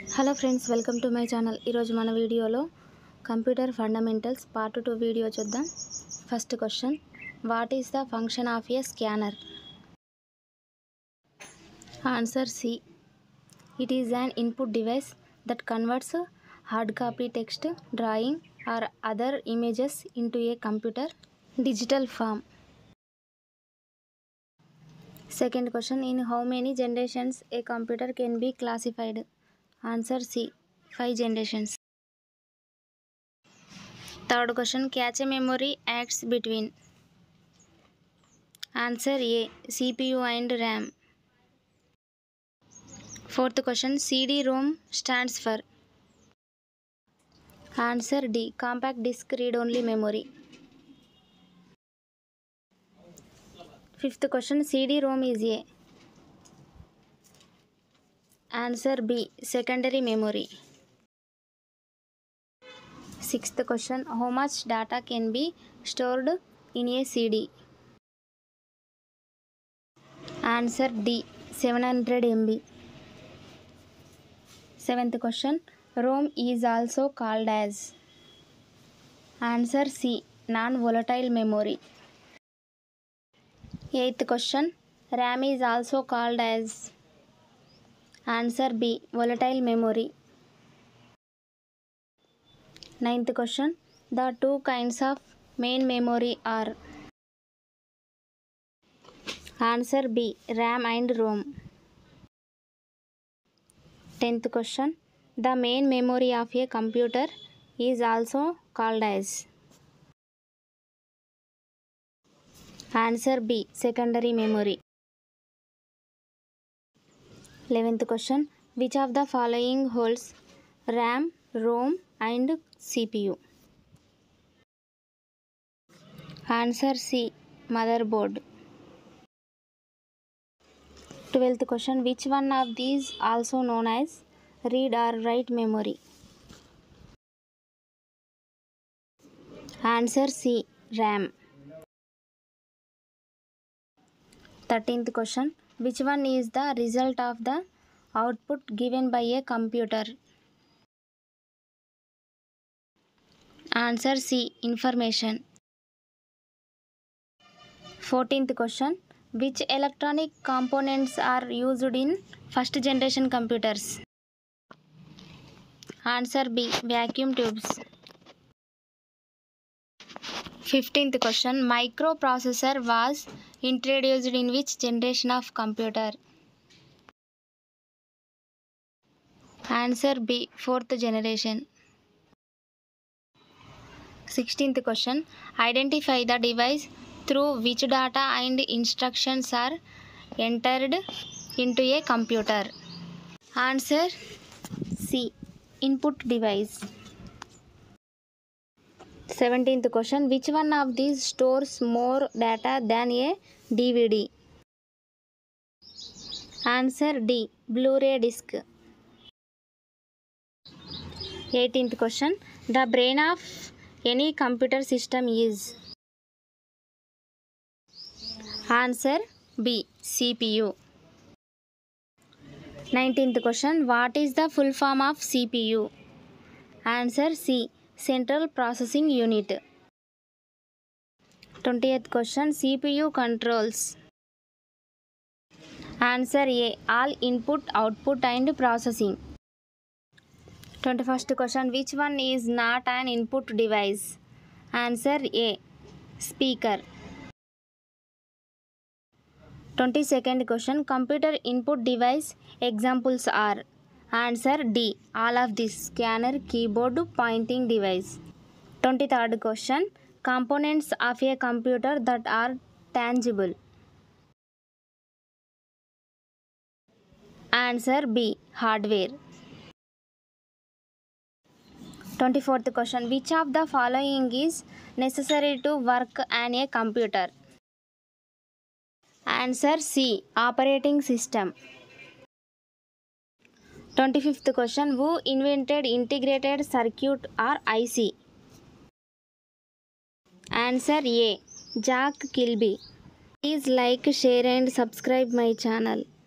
hello friends welcome to my channel ఈరోజు మన వీడియోలో computer fundamentals part two video చూద్దాం first question what is the function of a scanner answer C it is an input device that converts hard copy text drawing or other images into a computer digital form second question in how many generations a computer can be classified answer C five generations third question cache a memory acts between answer A CPU and RAM fourth question CD ROM stands for answer D compact disc read only memory fifth question CD ROM is a answer B secondary memory sixth question how much data can be stored in a CD answer D seven hundred MB seventh question ROM is also called as answer C non volatile memory eighth question RAM is also called as answer B volatile memory ninth question the two kinds of main memory are answer B RAM and ROM tenth question the main memory of a computer is also called as answer B secondary memory eleventh question which of the following holds RAM ROM and CPU answer C motherboard twelfth question which one of these also known as read or write memory answer C RAM thirteenth question which one is the result of the output given by a computer answer C information fourteenth question which electronic components are used in first generation computers answer B vacuum tubes fifteenth question microprocessor was introduced in which generation of computer answer B fourth generation sixteenth question identify the device through which data and instructions are entered into a computer answer C input device seventeenth question which one of these stores more data than a DVD answer D blu ray disc eighteenth question the brain of any computer system is answer B CPU nineteenth question what is the full form of CPU answer C central processing unit twenty eighth question CPU controls answer A all input output and processing twenty first question which one is not an input device answer A speaker twenty second question computer input device examples are answer D all of this scanner keyboard pointing device twenty third question components of a computer that are tangible answer B hardware twenty fourth question which of the following is necessary to work an a computer answer C operating system twenty fifth question who invented integrated circuit or IC answer A Jack Kilby please like share and subscribe my channel